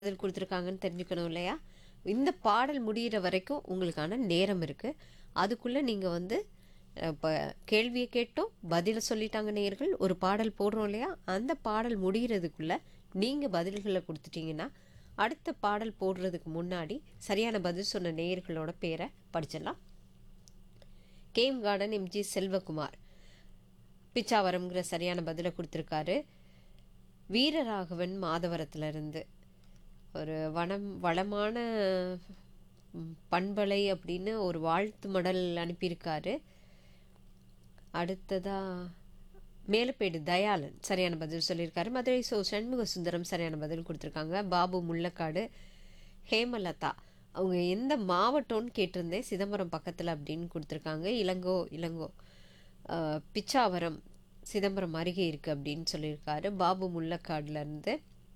பதில் கொடுத்துருக்காங்கன்னு தெரிஞ்சுக்கணும் இல்லையா இந்த பாடல் முடியிற வரைக்கும் உங்களுக்கான நேரம் இருக்குது அதுக்குள்ளே நீங்கள் வந்து இப்போ கேள்வியை கேட்டோம் பதிலை சொல்லிட்டாங்க நேயர்கள் ஒரு பாடல் போடுறோம் இல்லையா அந்த பாடல் முடிகிறதுக்குள்ளே நீங்கள் பதில்களை கொடுத்துட்டீங்கன்னா அடுத்த பாடல் போடுறதுக்கு முன்னாடி சரியான பதில் சொன்ன நேயர்களோட பேரை படிச்சிடலாம் கேம் கார்டன் எம்ஜி செல்வகுமார் பிச்சாவரம்ங்கிற சரியான பதிலை கொடுத்துருக்காரு வீரராகவன் மாதவரத்துலேருந்து ஒரு வனம் வளமான ம், பண்பலை அப்படின்னு ஒரு வாழ்த்து மடல் அனுப்பியிருக்காரு அடுத்ததா மேலப்பேடு தயாளன் சரியான பதில் சொல்லியிருக்காரு மதுரை சோ சண்முக சுந்தரம் சரியான பதில் கொடுத்துருக்காங்க பாபு முள்ளக்காடு ஹேமலதா அவங்க எந்த மாவட்டம்னு கேட்டிருந்தேன் சிதம்பரம் பக்கத்தில் அப்படின்னு கொடுத்துருக்காங்க இளங்கோ இளங்கோ அஹ், பிச்சாவரம் சிதம்பரம் அருகே இருக்குது அப்படின்னு சொல்லியிருக்காரு பாபு முள்ளக்காடுலேருந்து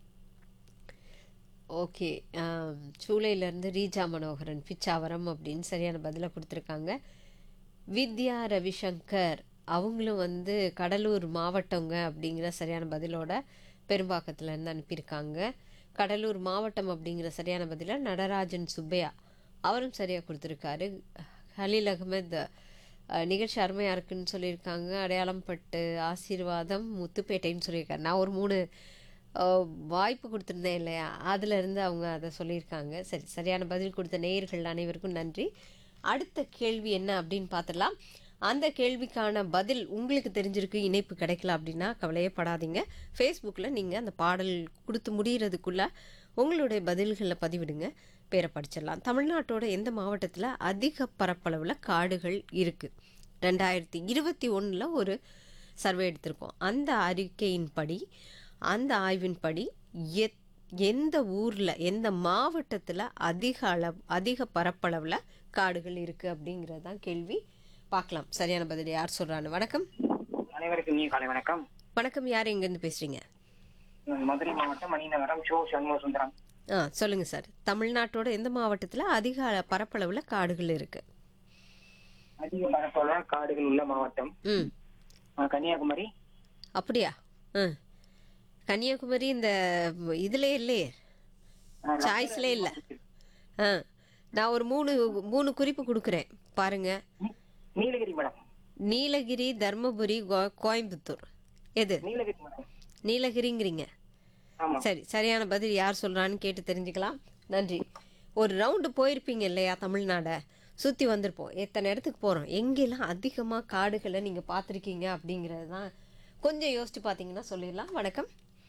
ஓகே சூளையிலேருந்து ரீஜா மனோகரன் பிச்சாவரம் அப்படின்னு சரியான பதிலை கொடுத்துருக்காங்க வித்யா ரவிசங்கர் அவங்களும் வந்து கடலூர் மாவட்டங்க அப்படிங்கிற சரியான பதிலோட பெரும்பாக்கத்துலேருந்து அனுப்பியிருக்காங்க கடலூர் மாவட்டம் அப்படிங்கிற சரியான பதிலை நடராஜன் சுப்பையா அவரும் சரியாக கொடுத்துருக்காரு ஹலீல் அகமது அஹ், நிகழ்ச்சி அருமையாக இருக்குன்னு சொல்லியிருக்காங்க அடையாளம் பட்டு ஆசீர்வாதம் முத்துப்பேட்டைன்னு சொல்லியிருக்காரு நான் ஒரு மூணு அஹ், வாய்ப்பு கொடுத்துருந்தேன் இல்லையா அதுல இருந்து அவங்க அதை சொல்லியிருக்காங்க சரி சரியான பதில் கொடுத்த நேயர்கள் அனைவருக்கும் நன்றி அடுத்த கேள்வி என்ன அப்படின்னு பார்த்துடலாம் அந்த கேள்விக்கான பதில் உங்களுக்கு தெரிஞ்சிருக்கு இணைப்பு கிடைக்கல அப்படின்னா கவலையே படாதீங்க ஃபேஸ்புக்கில் நீங்கள் அந்த பாடல் கொடுத்து முடிகிறதுக்குள்ள உங்களுடைய பதில்களை பதிவிடுங்க பேரை படிச்சிடலாம் தமிழ்நாட்டோட எந்த மாவட்டத்தில் அதிக பரப்பளவில் காடுகள் இருக்குது ரெண்டாயிரத்தி இருபத்தி ஒன்றில் ஒரு சர்வே எடுத்திருக்கோம் அந்த அறிக்கையின்படி அந்த ஆய்வின்படி எத் எந்த ஊரில் எந்த மாவட்டத்தில் அதிக அளவு அதிக பரப்பளவில் காடுகள் இருக்குது அப்படிங்கிறது தான் கேள்வி பார்க்கலாம் சரியான பதில் யார் சொல்கிறான்னு வணக்கம் அனைவருக்கும் நீ காலை வணக்கம் வணக்கம் யார் எங்கேருந்து பேசுகிறீங்க நான் மதுரை மாவட்டம் மணிநகரம் ஷோ சண்முக சுந்தரம் ஆ சொல்லுங்கள் சார் தமிழ்நாட்டோட எந்த மாவட்டத்தில் அதிக அள- பரப்பளவில் காடுகள் இருக்குது அதிக பரப்பளவு காடுகள் உள்ள மாவட்டம் ம் ஆ, கன்னியாகுமரி அப்படியா ஆ கன்னியாகுமரி இந்த இதிலே இல்லையே ஆ, சாய்ஸ்லே இல்லை ஆ நான் ஒரு மூணு மூணு குறிப்பு கொடுக்குறேன் பாருங்க நீ- நீலகிரி மேடம் நீலகிரி தர்மபுரி கோ- கோயம்புத்தூர் எது நீலகிரி மேடம் நீலகிரிங்கிறீங்க ஆமா சரி சரியான பதில் யார் சொல்கிறான்னு கேட்டு தெரிஞ்சுக்கலாம் நன்றி ஒரு ரவுண்டு போயிருப்பீங்க இல்லையா தமிழ்நாடை சுற்றி வந்திருப்போம் எத்தனை இடத்துக்கு போகிறோம் எங்கெல்லாம் அதிகமாக காடுகளை நீங்கள் பார்த்துருக்கீங்க அப்படிங்கிறது தான் கொஞ்சம் யோசிச்சு பார்த்தீங்கன்னா சொல்லிடலாம் வணக்கம்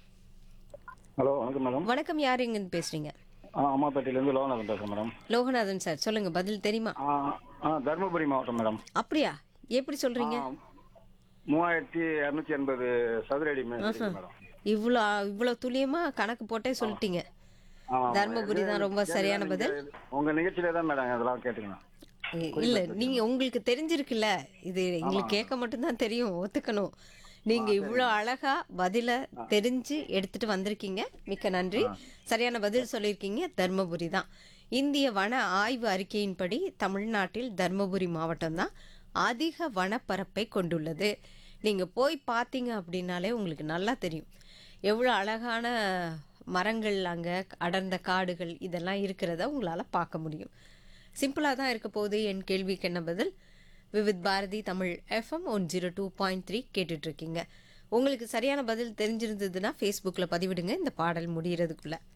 ஹலோ வணக்கம் மேடம் வணக்கம் யார் எங்கன்னு பேசுகிறீங்க ஆ அம்மாப்பேட்டையிலேருந்து லோகநாதன் பேசுகிறேன் மேடம் லோகநாதன் சார் சொல்லுங்கள் பதில் தெரியுமா ஆ ஆ தருமபுரி மாவட்டம் மேடம் அப்படியா எப்படி சொல்கிறீங்க ஆ, மூவாயிரத்தி இரநூத்தி எண்பது சதுர அடி மே- இருக்கு மேடம் இவ்வளோ இவ்வளோ துல்லியமாக கணக்கு போட்டே சொல்லிட்டீங்க ஆமா, தர்மபுரி தான் ரொம்ப சரியான பதில் உங்க நிகழ்ச்சியில தான் மேடம் அதெல்லாம் கேட்டுக்கணும் இல்ல நீங்க உங்களுக்கு தெரிஞ்சிருக்குல்ல இது எங்களுக்கு கேட்க மட்டும்தான் தெரியும் ஒத்துக்கணும் நீங்க இவ்வளோ அழகா பதில தெரிஞ்சு எடுத்துட்டு வந்திருக்கீங்க மிக்க நன்றி சரியான பதில் சொல்லியிருக்கீங்க தர்மபுரி தான் இந்திய வன ஆய்வு அறிக்கையின்படி தமிழ்நாட்டில் தர்மபுரி மாவட்டம் தான் அதிக வனப்பரப்பை கொண்டுள்ளது நீங்க போய் பார்த்தீங்க அப்படின்னாலே உங்களுக்கு நல்லா தெரியும் எவ்வளோ அழகான மரங்கள் அங்கே அடர்ந்த காடுகள் இதெல்லாம் இருக்கிறத உங்களால் பார்க்க முடியும் சிம்பிளாக தான் இருக்க போகுது என் கேள்விக்கு என்ன பதில் Vividh Bharati Tamil FM one zero two point three கேட்டுட்ருக்கீங்க உங்களுக்கு சரியான பதில் தெரிஞ்சிருந்ததுன்னா ஃபேஸ்புக்கில் பதிவிடுங்க இந்த பாடல் முடிகிறதுக்குள்ள